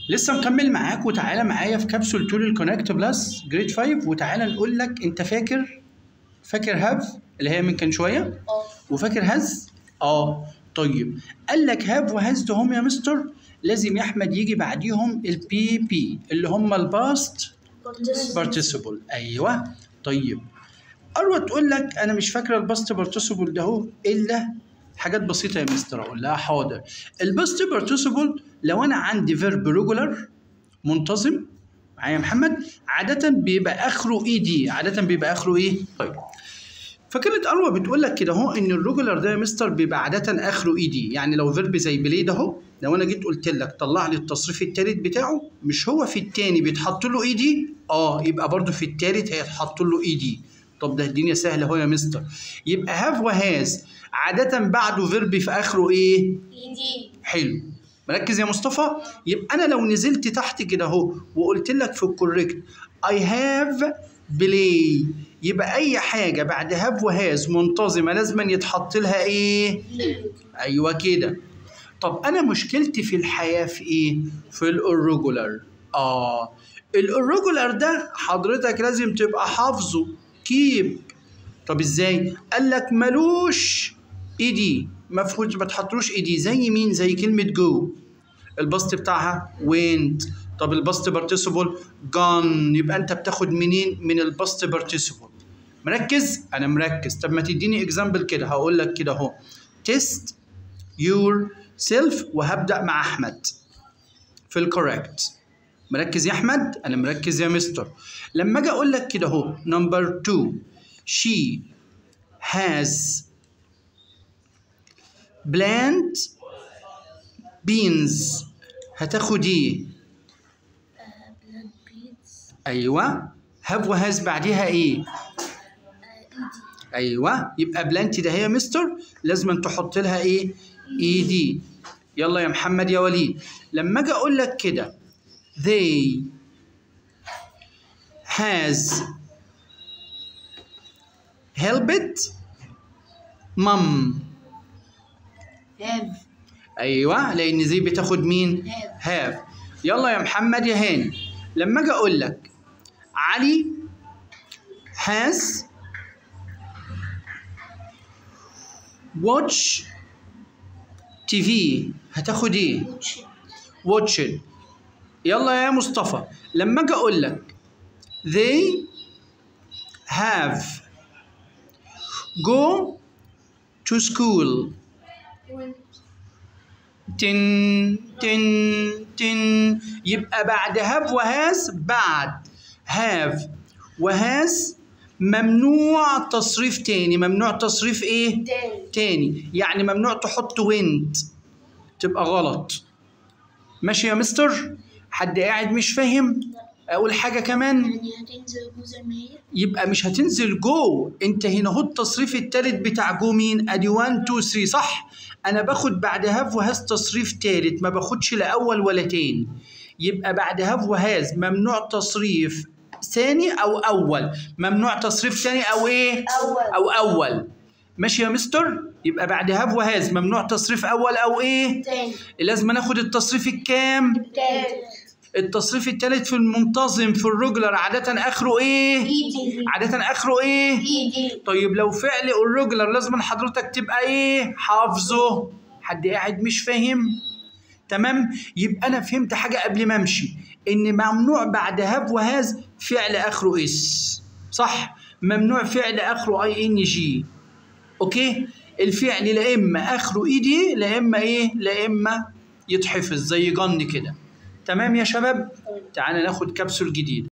لسه مكمل معاك وتعالى معايا في كبسول تول الكونكت بلس جريد 5 وتعالى نقول لك انت فاكر فاكر هاف اللي هي من كان شويه اه وفاكر هاز اه طيب قال لك هاف وهاز ده هم يا مستر لازم يا احمد يجي بعديهم البي بي اللي هم الباست بارتيسيبل ايوه طيب اروى تقول لك انا مش فاكره الباست بارتيسيبل ده هو الا حاجات بسيطه يا مستر اقول لها حاضر الباست بارتيسيبل لو انا عندي فيرب ريجولار منتظم معايا يا محمد عاده بيبقى اخره اي دي عاده بيبقى اخره ايه طيب فكانت اروى بتقول لك كده اهو ان الريجولار ده يا مستر بيبقى عاده اخره اي دي يعني لو فيرب زي بلاي ده اهو لو انا جيت قلت لك طلع لي التصريف الثالث بتاعه مش هو في الثاني بيتحط له اي دي اه يبقى برضو في الثالث هيتحط له اي دي طب ده الدنيا سهله اهو يا مستر يبقى هاف وهاز عاده بعده فيرب في اخره ايه ايدي حلو مركز يا مصطفى يبقى انا لو نزلت تحت كده اهو وقلت لك في الكوريكت اي هاف بلاي يبقى اي حاجه بعد هاف وهاز منتظمه لازم يتحط لها ايه ايوه كده طب انا مشكلتي في الحياه في ايه في الارجولار اه الارجولار ده حضرتك لازم تبقى حافظه كيب طب ازاي قال لك ملوش ايدي ما فيهوش ما تحطلوش ايدي زي مين زي كلمه جو البسط بتاعها وينت طب البسط بارتيسيبل جان يبقى انت بتاخد منين من البسط بارتيسيبل مركز انا مركز طب ما تديني اكزامبل كده هقول لك كده اهو تيست يور سيلف وهبدا مع احمد في الكوريكت مركز يا احمد انا مركز يا مستر لما اجي اقول لك كده اهو نمبر 2 she has plant beans هتاخد ايه بلاد بيتس ايوه have وهاز بعديها ايه ايدي ايوه يبقى بلانتي ده هي يا مستر لازم تحط لها ايه اي دي يلا يا محمد يا وليد لما اجي اقول لك كده they has helped mom هاف ايوه لان زي بتاخد مين Have. هاف يلا يا محمد يا هاني لما اجي اقول لك علي has watch تي في هتاخد ايه watch it يلا يا مصطفى لما اجي اقول لك they have go to school تن تن تن يبقى بعد هاف وهاز بعد هاف وهاز ممنوع تصريف تاني ممنوع تصريف ايه تاني تاني يعني ممنوع تحط وينت تبقى غلط ماشي يا مستر حد قاعد مش فاهم اقول حاجه كمان يعني هتنزل جزء ما هي يبقى مش هتنزل جو انت هنا اهو التصريف التالت بتاع جو مين ادي 1 2 3 صح انا باخد بعد هاف وهاز تصريف تالت ما باخدش لا اول ولا تاني يبقى بعد هاف وهاز ممنوع تصريف ثاني او اول ممنوع تصريف ثاني او ايه أول. او اول ماشي يا مستر يبقى بعد هاف وهاز ممنوع تصريف اول او ايه تاني لازم ناخد التصريف الكام تالت التصريف التالت في المنتظم في الرجلر عادة اخره ايه ايدي عادة اخره ايه ايدي طيب لو فعل الرجلر لازم حضرتك تبقى ايه حافظه حد قاعد مش فاهم تمام يبقى انا فهمت حاجه قبل ما امشي ان ممنوع بعد هاف وهاز فعل اخره اس صح ممنوع فعل اخره اي ان جي اوكي الفعل لا اما اخره اي دي لا اما ايه لا اما يتحفظ زي جن كده تمام يا شباب تعالى ناخد كبسول جديد